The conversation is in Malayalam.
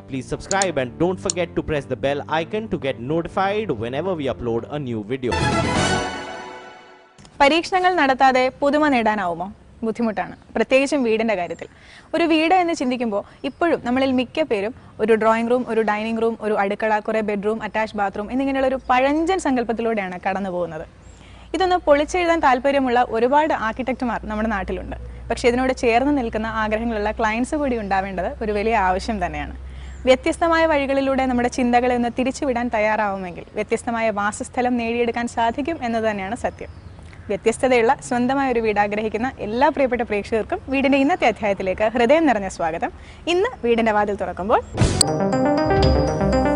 Please subscribe and don't forget to press the bell icon to get notified whenever we upload a new video. പരീക്ഷണങ്ങൾ നടത്താതെ പുതുമ നേടാനാവുമോ ബുദ്ധിമുട്ടാണ് പ്രത്യേകിച്ചും വീടിൻ്റെ കാര്യത്തിൽ ഒരു വീട് എന്ന് ചിന്തിക്കുമ്പോൾ ഇപ്പോഴും നമ്മളിൽ മിക്ക പേരും ഒരു ഡ്രോയിങ് റൂം ഒരു ഡൈനിങ് റൂം ഒരു അടുക്കള കുറേ ബെഡ്റൂം അറ്റാച്ച് ബാത്റൂം എന്നിങ്ങനെയുള്ള ഒരു പഴഞ്ചൻ സങ്കല്പത്തിലൂടെയാണ് കടന്നു പോകുന്നത് ഇതൊന്ന് പൊളിച്ചെഴുതാൻ താല്പര്യമുള്ള ഒരുപാട് ആർക്കിടെക്റ്റുമാർ നമ്മുടെ നാട്ടിലുണ്ട് പക്ഷേ ഇതിനോട് ചേർന്ന് നിൽക്കുന്ന ആഗ്രഹങ്ങളുള്ള ക്ലയൻസ് കൂടി ഉണ്ടാവേണ്ടത് ഒരു വലിയ ആവശ്യം തന്നെയാണ് വ്യത്യസ്തമായ വഴികളിലൂടെ നമ്മുടെ ചിന്തകളെ ഒന്ന് തിരിച്ചുവിടാൻ തയ്യാറാവുമെങ്കിൽ വ്യത്യസ്തമായ വാസസ്ഥലം നേടിയെടുക്കാൻ സാധിക്കും എന്നത് തന്നെയാണ് സത്യം വ്യത്യസ്തതയുള്ള സ്വന്തമായ ഒരു വീട് ആഗ്രഹിക്കുന്ന എല്ലാ പ്രിയപ്പെട്ട പ്രേക്ഷകർക്കും വീടിന്റെ ഇന്നത്തെ അധ്യായത്തിലേക്ക് ഹൃദയം നിറഞ്ഞ സ്വാഗതം ഇന്ന് വീടിന്റെ വാതിൽ തുറക്കുമ്പോൾ